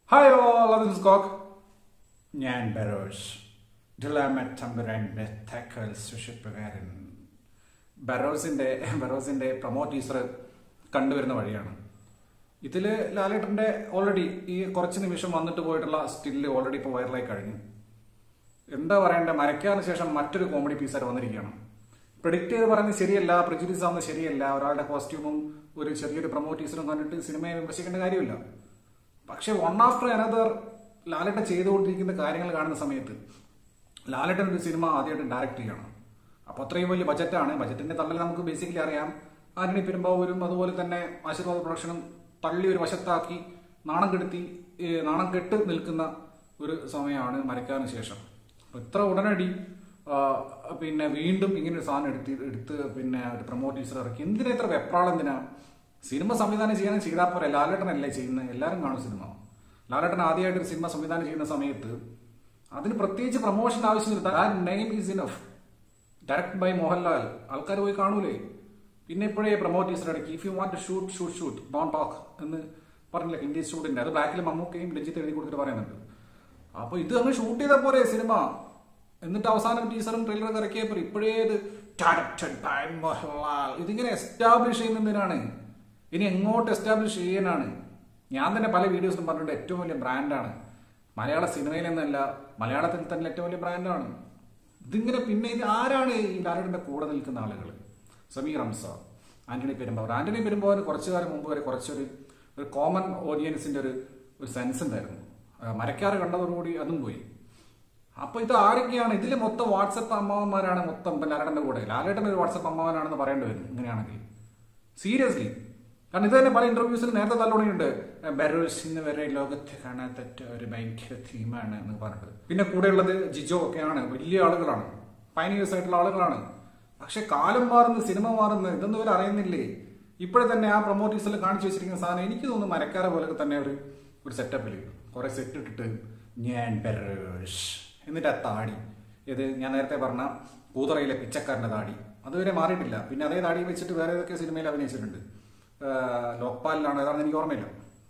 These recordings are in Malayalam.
ഹായ് ഓൾ അത് സ്കോക്ക് ഞാൻ ബറോഷ് ഡുലാമറ്റ് തമ്പുരാൻ ബെത്തക്കൽ സുഷിപ്പുകാരൻ ബറോസിന്റെ ബറോസിന്റെ പ്രൊമോ ടീസർ കണ്ടുവരുന്ന വഴിയാണ് ഇതില് ലാലേട്ടന്റെ ഓൾറെഡി ഈ കുറച്ച് നിമിഷം വന്നിട്ട് പോയിട്ടുള്ള സ്റ്റില്ല് ഓൾറെഡി ഇപ്പോൾ വൈറലായി കഴിഞ്ഞു എന്താ പറയണ്ടേ മരയ്ക്കാന് ശേഷം മറ്റൊരു കോമഡി പീസായിട്ട് വന്നിരിക്കുകയാണ് പ്രിഡിക്റ്റ് ചെയ്ത് പറയുന്നത് ശരിയല്ല പ്രിജുഡീസ് ആവുന്നത് ശരിയല്ല ഒരാളുടെ കോസ്റ്റ്യൂമും ഒരു ചെറിയൊരു പ്രൊമോ ടീസറും കണ്ടിട്ട് സിനിമയെ വിമർശിക്കേണ്ട കാര്യമില്ല പക്ഷെ വൺ ആഫ്റ്റർ അനദർ ലാലേട്ടൻ ചെയ്തുകൊണ്ടിരിക്കുന്ന കാര്യങ്ങൾ കാണുന്ന സമയത്ത് ലാലേട്ടൻ ഒരു സിനിമ ആദ്യമായിട്ട് ഡയറക്റ്റ് ചെയ്യണം അപ്പൊ അത്രയും വലിയ ബജറ്റാണ് ബജറ്റിന്റെ തള്ളൽ നമുക്ക് ബേസിക്കലി അറിയാം ആന്റണി പെരുമ്പാവൂരും അതുപോലെ തന്നെ ആശീർവാദ പ്രൊഡക്ഷനും തള്ളി ഒരു വശത്താക്കി നാണം കെടുത്തി ഏ, നാണം കെട്ട് നിൽക്കുന്ന ഒരു സമയമാണ് മരയ്ക്കാന് ശേഷം അപ്പൊ ഇത്ര ഉടനടി ആ, പിന്നെ വീണ്ടും ഇങ്ങനെ ഒരു സാധനം എടുത്ത് എടുത്ത് പിന്നെ ഒരു പ്രൊമോ ടീച്ചർ ഇറക്കി എന്തിനാ ഇത്ര വെപ്രാളം എന്തിനാ സിനിമ സംവിധാനം ചെയ്യാനും ചെയ്താൽ പോരെ ലാലേട്ടനല്ലേ ചെയ്യുന്നത് എല്ലാവരും കാണും സിനിമ ലാലേട്ടൻ ആദ്യമായിട്ട് ഒരു സിനിമ സംവിധാനം ചെയ്യുന്ന സമയത്ത് അതിന് പ്രത്യേകിച്ച് പ്രൊമോഷൻ ആവശ്യമില്ല that name is enough direct by Mohanlal ആൾക്കാർ പോയി കാണൂലേ പിന്നെ ഇപ്പോഴേ പ്രൊമോട്ട് ടീച്ചർ ഇടയ്ക്ക് if you want to shoot shoot shoot don't talk എന്ന് പറഞ്ഞില്ല ഇന്ത്യ സ്റ്റുഡന്റ് അത് ബാക്കിൽ മമ്മൂക്കയും രഞ്ജിത്ത് എഴുതി കൊടുത്തിട്ട് പറയുന്നുണ്ട് അപ്പൊ ഇത് അങ്ങ് ഷൂട്ട് ചെയ്താൽ പോരെ സിനിമ എന്നിട്ട് അവസാനം ടീച്ചറും ട്രെയിലറൊക്കെ ഇറക്കിയപ്പോൾ ഇപ്പോഴേ ഇത് directed by മോഹൻലാൽ ഇതിങ്ങനെ എസ്റ്റാബ്ലിഷ് ചെയ്യുന്നതിനാണ് ഇനി എങ്ങോട്ട് എസ്റ്റാബ്ലിഷ് ചെയ്യാനാണ് ഞാൻ തന്നെ പല വീഡിയോസിലും പറഞ്ഞിട്ടുണ്ട് ഏറ്റവും വലിയ ബ്രാൻഡാണ് മലയാള സിനിമയിൽ നിന്നല്ല മലയാളത്തിൽ തന്നെ ഏറ്റവും വലിയ ബ്രാൻഡാണ് ഇതിങ്ങനെ പിന്നെ ഇത് ആരാണ് ഈ ലാലേട്ടന്റെ കൂടെ നിൽക്കുന്ന ആളുകൾ സമീർ ഹംസ ആന്റണി പെരുമ്പാവൂർ ആന്റണി പെരുമ്പാവൂർ കുറച്ചു കാലം മുമ്പ് വരെ കുറച്ചൊരു ഒരു കോമൺ ഓഡിയൻസിന്റെ ഒരു ഒരു സെൻസ് ഉണ്ടായിരുന്നു ആ, മരക്കാറ് കണ്ടതോടുകൂടി അതും പോയി അപ്പൊ ഇത് ആരൊക്കെയാണ് ഇതിൽ മൊത്തം വാട്സപ്പ് അമ്മാവന്മാരാണ് മൊത്തം ഇപ്പൊ ലാലേട്ടന്റെ കൂടെ ലാലേട്ടൻ ഒരു വാട്സപ്പ് അമ്മാവനാണെന്ന് പറയേണ്ടി വരും ഇങ്ങനെയാണെങ്കിൽ സീരിയസ്ലി കാരണം ഇത് തന്നെ പല ഇന്റർവ്യൂസിൽ നേരത്തെ തല്ലുടങ്ങിയുണ്ട് ബെറോസ് ഇന്ന് വരെ ലോകത്ത് കാണാത്ത ഒരു ഭയങ്കര തീമാണ് എന്ന് പറഞ്ഞിട്ട് പിന്നെ കൂടെയുള്ളത് ജിജോ ഒക്കെയാണ് വലിയ ആളുകളാണ് പൈനിയേഴ്സ് ആയിട്ടുള്ള ആളുകളാണ് പക്ഷെ കാലം മാറുന്നു സിനിമ മാറുന്നു ഇതൊന്നും ഇവർ അറിയുന്നില്ലേ ഇപ്പോഴെ തന്നെ ആ പ്രൊമോട്ടീസിൽ കാണിച്ചു വെച്ചിരിക്കുന്ന സാധനം എനിക്ക് തോന്നുന്നു മരക്കാര പോലെ തന്നെ ഒരു ഒരു സെറ്റപ്പിൽ കുറെ സെറ്റ് ഇട്ടിട്ട് ഞാൻ ബെറോഷ് എന്നിട്ട് ആ താടി ഇത് ഞാൻ നേരത്തെ പറഞ്ഞ കൂതറയിലെ പിച്ചക്കാരന്റെ താടി അതുവരെ മാറിയിട്ടില്ല പിന്നെ അതേ താടി വെച്ചിട്ട് വേറെ ഏതൊക്കെ സിനിമയിൽ അഭിനയിച്ചിട്ടുണ്ട് ആഹ് ലോക്പാലിലാണ് ഏതാണെന്ന് എനിക്ക് ഓർമ്മയില്ല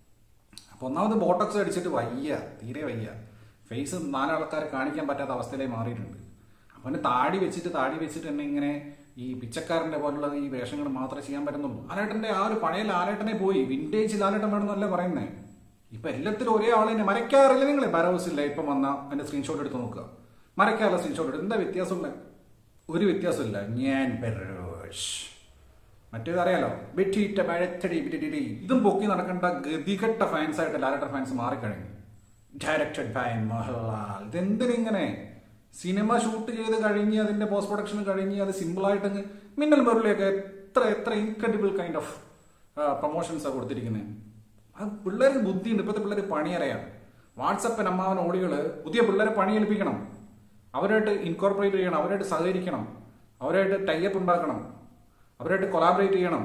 അപ്പൊ ഒന്നാമത് ബോട്ടക്സ് അടിച്ചിട്ട് വയ്യ തീരെ വയ്യ ഫേസ് നാലാൾക്കാരെ കാണിക്കാൻ പറ്റാത്ത അവസ്ഥയിലേക്ക് മാറിയിട്ടുണ്ട് അപ്പൊ പിന്നെ താടി വെച്ചിട്ട് താടി വെച്ചിട്ട് തന്നെ ഇങ്ങനെ ഈ പിച്ചക്കാരന്റെ പോലുള്ള ഈ വേഷങ്ങൾ മാത്രമേ ചെയ്യാൻ പറ്റുന്നുള്ളൂ ലാലേട്ടന്റെ ആ ഒരു പഴയ ലാലേട്ടനെ പോയി വിന്റേജ് ലാലേട്ടൻ വേണമെന്നല്ല പറയുന്നേ ഇപ്പൊ എല്ലാത്തിലും ഒരേ ആൾ തന്നെ മരക്കാറില്ല നിങ്ങൾ ബരോസില്ല ഇപ്പം വന്ന അതിന്റെ സ്ക്രീൻഷോട്ട് എടുത്ത് നോക്കുക മരക്കാറുള്ള സ്ക്രീൻഷോട്ട് എടുത്ത് എന്താ വ്യത്യാസമുള്ള ഒരു വ്യത്യാസമില്ല ഞാൻ ബെറോഷ് മറ്റേത് അറിയാലോ വെട്ടിയിട്ട മഴത്തടി പിടിടി ഇതും പൊക്കി നടക്കേണ്ട ഗതികെട്ട ഫാൻസ് ആയിട്ട് ലാലേട്ടർ ഫാൻസ് മാറിക്കഴിഞ്ഞു ഡയറക്റ്റഡ് ബൈ മോഹൻലാൽ ഇതെന്തിനിങ്ങനെ സിനിമ ഷൂട്ട് ചെയ്ത് കഴിഞ്ഞ് അതിന്റെ പോസ്റ്റ് പ്രൊഡക്ഷൻ കഴിഞ്ഞ് അത് സിമ്പിൾ ആയിട്ട് മിന്നൽ മുരളിയൊക്കെ എത്ര എത്ര ഇൻക്രെഡിബിൾ കൈൻഡ് ഓഫ് പ്രൊമോഷൻസ് കൊടുത്തിരിക്കുന്നത് അത് പിള്ളേർക്ക് ബുദ്ധിയുണ്ട് ഇപ്പോഴത്തെ പിള്ളേർ പണിയറിയാം വാട്സപ്പിന് അമ്മാവൻ ഓടികള് പുതിയ പിള്ളേരെ പണിയേൽപ്പിക്കണം അവരായിട്ട് ഇൻകോർപ്പറേറ്റ് ചെയ്യണം അവരായിട്ട് സഹകരിക്കണം അവരായിട്ട് ടൈപ്പ് ഉണ്ടാക്കണം അവരായിട്ട് കൊളാബറേറ്റ് ചെയ്യണം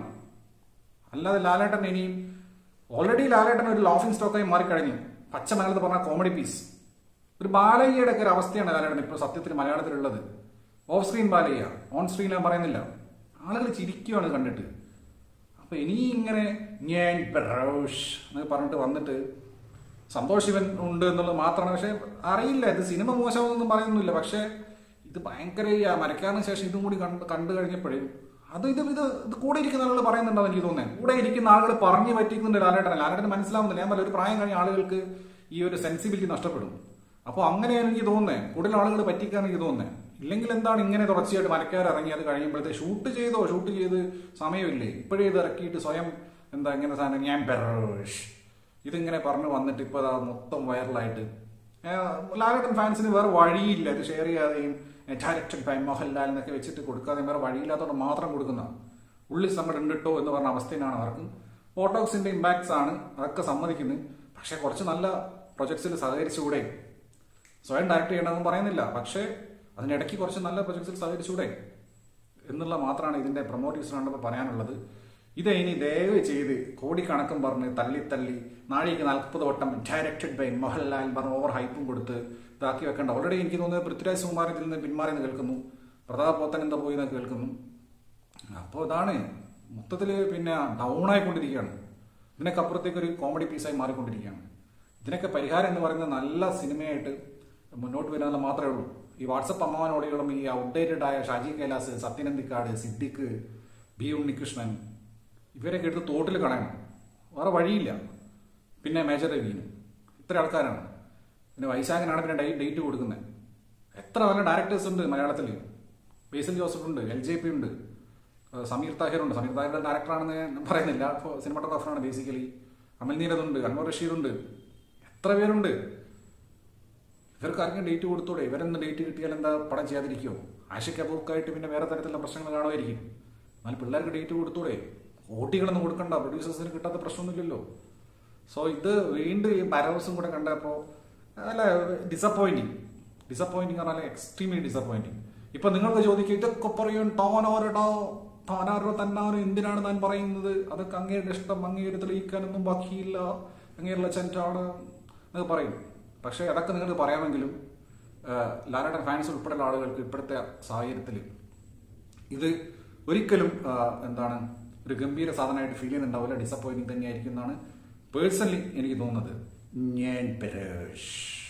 അല്ലാതെ ലാലേട്ടൻ ഇനിയും ഓൾറെഡി ലാലേട്ടൻ ഒരു ലോഫിംഗ് സ്റ്റോക്കായി മാറിക്കഴിഞ്ഞു പച്ച മലയാളത്തിൽ പറഞ്ഞ കോമഡി പീസ് ഒരു ബാലയ്യയുടെ ഒക്കെ ഒരു അവസ്ഥയാണ് ലാലേട്ടൻ ഇപ്പോൾ സത്യത്തിൽ മലയാളത്തിലുള്ളത് off screen Balayya on screen ഞാൻ പറയുന്നില്ല ആളുകൾ ചിരിക്കുകയാണ് കണ്ടിട്ട് അപ്പൊ ഇനി ഇങ്ങനെ ഞാൻ ബറോഷ് എന്നൊക്കെ പറഞ്ഞിട്ട് വന്നിട്ട് സന്തോഷ് ശിവൻ ഉണ്ട് എന്നുള്ളത് മാത്രമാണ് പക്ഷെ അറിയില്ല ഇത് സിനിമ മോശമാണെന്നൊന്നും പറയുന്നില്ല പക്ഷെ ഇത് ഭയങ്കര ഈ ആ മരക്കാരന് ശേഷം ഇതും കൂടി കണ്ട് കണ്ടു കഴിഞ്ഞപ്പോഴേ അത് ഇത് ഇത് ഇത് കൂടെ ഇരിക്കുന്ന ആളുകൾ പറയുന്നുണ്ടോ എനിക്ക് തോന്നുന്നത് കൂടെ ഇരിക്കുന്ന ആളുകൾ പറഞ്ഞു പറ്റിക്കുന്നുണ്ട് ലാലേട്ടനെ ലാലേട്ടന് മനസ്സിലാവുന്നില്ല ഞാൻ പറഞ്ഞ ഒരു പ്രായം കഴിഞ്ഞ ആളുകൾക്ക് ഈ ഒരു സെൻസിബിലിറ്റി നഷ്ടപ്പെടും അപ്പോൾ അങ്ങനെയാണ് എനിക്ക് തോന്നുന്നത് കൂടുതൽ ആളുകൾ പറ്റിക്കാൻ എനിക്ക് തോന്നുന്നത് ഇല്ലെങ്കിൽ എന്താണ് ഇങ്ങനെ തുടർച്ചയായിട്ട് മരക്കാർ ഇറങ്ങി അത് കഴിയുമ്പോഴത്തെ ഷൂട്ട് ചെയ്തോ ഷൂട്ട് ചെയ്ത് സമയമില്ലേ ഇപ്പോഴേ ഇത് ഇറക്കിയിട്ട് സ്വയം എന്താ ഇങ്ങനെ സാധനം ഞാൻ ബെറോഷ് ഇതിങ്ങനെ പറഞ്ഞു വന്നിട്ട് ഇപ്പോൾ അതാ മൊത്തം വൈറലായിട്ട് ലാലേട്ടൻ ഫാൻസിന് വേറെ വഴിയില്ല ഇത് ഷെയർ ചെയ്യാതെയും ഡയറക്റ്റഡ് ബൈ മോഹൻലാൽ എന്നൊക്കെ വെച്ചിട്ട് കൊടുക്കാതെയും വേറെ വഴിയില്ലാത്തതുകൊണ്ട് മാത്രം കൊടുക്കുന്ന ഉള്ളിൽ സങ്കടം ഉണ്ടിട്ടോ എന്ന് പറഞ്ഞ അവസ്ഥയിലാണ് അവർക്ക് ഫോട്ടോക്സിന്റെ ഇമ്പാക്ട്സ് ആണ് അതൊക്കെ സമ്മതിക്കുന്നത് പക്ഷെ കുറച്ച് നല്ല പ്രൊജക്ട്സിൽ സഹകരിച്ചുകൂടെ സ്വയം ഡയറക്റ്റ് ചെയ്യണമെന്ന് പറയുന്നില്ല പക്ഷേ അതിനിടയ്ക്ക് കുറച്ച് നല്ല പ്രൊജക്ട്സിൽ സഹകരിച്ചുകൂടെ എന്നുള്ള മാത്രമാണ് ഇതിന്റെ പ്രൊമോട്ടീവ്സ് കണ്ടപ്പോൾ പറയാനുള്ളത് ഇത് ഇനി ദയവ് ചെയ്ത് കോടിക്കണക്കും പറഞ്ഞ് തള്ളി തള്ളി നാഴിക്ക് നാൽപ്പത് വട്ടം ഡയറക്റ്റഡ് ബൈ മോഹൻലാൽ പറഞ്ഞ് ഓവർ ഹൈപ്പും കൊടുത്ത് ഇതാക്കി വെക്കേണ്ട ഓൾറെഡി എനിക്ക് തോന്നുന്നത് പൃഥ്വിരാജ് സുകുമാർ ഇതിൽ നിന്ന് പിന്മാറി എന്ന് കേൾക്കുന്നു പ്രതാപ് പോത്തൻ എന്താ പോയി എന്ന് കേൾക്കുന്നു അപ്പോൾ ഇതാണ് മൊത്തത്തിൽ പിന്നെ ഡൗൺ ആയിക്കൊണ്ടിരിക്കുകയാണ് ഇതിനൊക്കെ അപ്പുറത്തേക്ക് ഒരു കോമഡി പീസായി മാറിക്കൊണ്ടിരിക്കുകയാണ് ഇതിനൊക്കെ പരിഹാരം എന്ന് പറയുന്നത് നല്ല സിനിമയായിട്ട് മുന്നോട്ട് വരുന്നത് മാത്രമേ ഉള്ളൂ ഈ വാട്സപ്പ് അമ്മാവനോടെയുള്ള ഈ ഔട്ട്ഡേറ്റഡ് ആയ ഷാജി കൈലാസ് സത്യനന്ദിക്കാട് സിദ്ദിഖ് ബി ഉണ്ണികൃഷ്ണൻ ഇവരൊക്കെ എടുത്ത് തോട്ടിൽ കളയണം വേറെ വഴിയില്ല പിന്നെ മേജർ രവീനും ഇത്ര ആൾക്കാരാണ് പിന്നെ വൈശാഖനാണ് പിന്നെ ഡേ- ഡേറ്റ് കൊടുക്കുന്നത് എത്ര നല്ല ഡയറക്ടേഴ്സ് ഉണ്ട് മലയാളത്തിൽ ബേസിൽ ജോസഫ് ഉണ്ട് എൽ ജെ പി ഉണ്ട് ഏഹ് സമീർ താഹിർ ഉണ്ട് സമീർ താഹിറിന്റെ ഡയറക്ടറാണെന്ന് ഞാൻ പറയുന്നില്ല ഇപ്പോൾ സിനിമാറ്റോഗ്രാഫറാണ് ബേസിക്കലി അമൽ നീരദ് ഉണ്ട് അൻവർ റഷീദ് ഉണ്ട് എത്ര പേരുണ്ട് ഇവർക്ക് ആർക്കും ഡേറ്റ് കൊടുത്തൂടെ ഇവരെന്ന് ഡേറ്റ് കിട്ടിയാൽ എന്താ പടം ചെയ്യാതിരിക്കുമോ ആഷിക് അബൂർക്കായിട്ട് പിന്നെ വേറെ തരത്തിലുള്ള പ്രശ്നങ്ങൾ കാണുമായിരിക്കും എന്നാൽ പിള്ളേർക്ക് ഡേറ്റ് കൊടുത്തൂടെ ഓട്ടികളൊന്നും കൊടുക്കണ്ട പ്രൊഡ്യൂസേഴ്സിന് കിട്ടാത്ത പ്രശ്നമൊന്നുമില്ലല്ലോ സോ ഇത് വീണ്ടും ഈ ബരോസും കൂടെ കണ്ടപ്പോൾ നല്ല ഡിസപ്പോയിന്റിങ് ഡിസപ്പോയിന്റിങ് പറഞ്ഞാൽ എക്സ്ട്രീംലി ഡിസപ്പോയിന്റിങ് ഇപ്പൊ നിങ്ങൾക്ക് ചോദിക്കും ഇതൊക്കെ പറയും താനോരടോ താനാരോ തന്നാരോ എന്തിനാണ് താൻ പറയുന്നത് അതൊക്കെ അങ്ങയുടെ ഇഷ്ടം അങ്ങയുടെ തെളിയിക്കാനൊന്നും ബാക്കിയില്ല അങ്ങനെയുള്ള ചെൻറ്റാണ് എന്നൊക്കെ പറയും പക്ഷേ അതൊക്കെ നിങ്ങൾക്ക് പറയാമെങ്കിലും ലാലയുടെ ഫാൻസ് ഉൾപ്പെടെയുള്ള ആളുകൾക്ക് ഇപ്പോഴത്തെ സാഹചര്യത്തിൽ ഇത് ഒരിക്കലും ആ, എന്താണ് ഒരു ഗംഭീര സാധനമായിട്ട് ഫീൽ ചെയ്യുന്നുണ്ടാവില്ല ഡിസപ്പോയിന്റിങ് തന്നെയായിരിക്കും എന്നാണ് പേഴ്സണലി എനിക്ക് തോന്നുന്നത് ഞാൻ പരേഷ്